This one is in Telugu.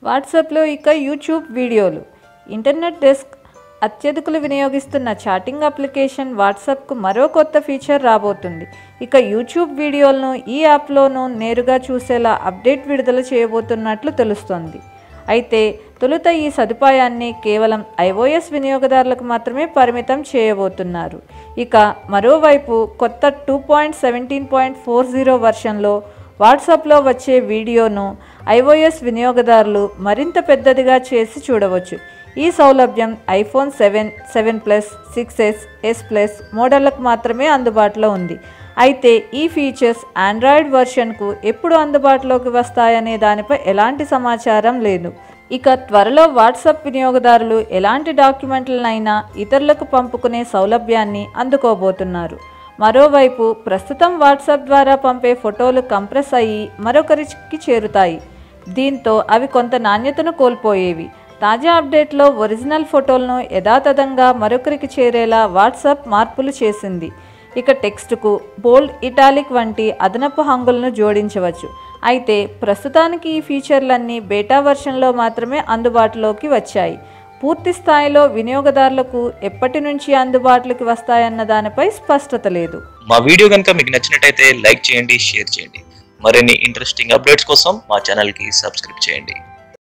వాట్సాప్లో ఇక యూట్యూబ్ వీడియోలు ఇంటర్నెట్ డెస్క్ అత్యధికులు వినియోగిస్తున్న చాటింగ్ అప్లికేషన్ వాట్సాప్కు మరో కొత్త ఫీచర్ రాబోతుంది ఇక యూట్యూబ్ వీడియోలను ఈ యాప్లోనూ నేరుగా చూసేలా అప్డేట్ విడుదల చేయబోతున్నట్లు తెలుస్తోంది అయితే తొలుత ఈ సదుపాయాన్ని కేవలం ఐఓఎస్ వినియోగదారులకు మాత్రమే పరిమితం చేయబోతున్నారు ఇక మరోవైపు కొత్త two point seventeen point four zero వర్షన్లో వాట్సాప్లో వచ్చే వీడియోను ఐఓఎస్ వినియోగదారులు మరింత పెద్దదిగా చేసి చూడవచ్చు ఈ సౌలభ్యం iPhone seven seven plus six S S plus మోడళ్లకు మాత్రమే అందుబాటులో ఉంది అయితే ఈ ఫీచర్స్ ఆండ్రాయిడ్ వర్షన్కు ఎప్పుడు అందుబాటులోకి వస్తాయనే దానిపై ఎలాంటి సమాచారం లేదు ఇక త్వరలో వాట్సాప్ వినియోగదారులు ఎలాంటి డాక్యుమెంట్లనైనా ఇతరులకు పంపుకునే సౌలభ్యాన్ని అందుకోబోతున్నారు మరోవైపు ప్రస్తుతం వాట్సాప్ ద్వారా పంపే ఫోటోలు కంప్రెస్ అయ్యి మరొకరికి చేరుతాయి దీంతో అవి కొంత నాణ్యతను కోల్పోయేవి తాజా అప్డేట్లో ఒరిజినల్ ఫోటోలను యథాతథంగా మరొకరికి చేరేలా వాట్సాప్ మార్పులు చేసింది ఇక టెక్స్ట్కు బోల్డ్ ఇటాలిక్ వంటి అదనపు హంగులను జోడించవచ్చు అయితే ప్రస్తుతానికి ఈ ఫీచర్లన్నీ బేటా వర్షన్లో మాత్రమే అందుబాటులోకి వచ్చాయి పూర్తి స్థాయిలో వినియోగదారులకు ఎప్పటి నుంచి అందుబాటులోకి వస్తాయన్న దానిపై స్పష్టత లేదు మా వీడియో కనుక మీకు నచ్చినట్టయితే లైక్ చేయండి షేర్ చేయండి మరిన్ని ఇంట్రెస్టింగ్ అప్డేట్స్ కోసం మా ఛానల్కి సబ్స్క్రైబ్ చేయండి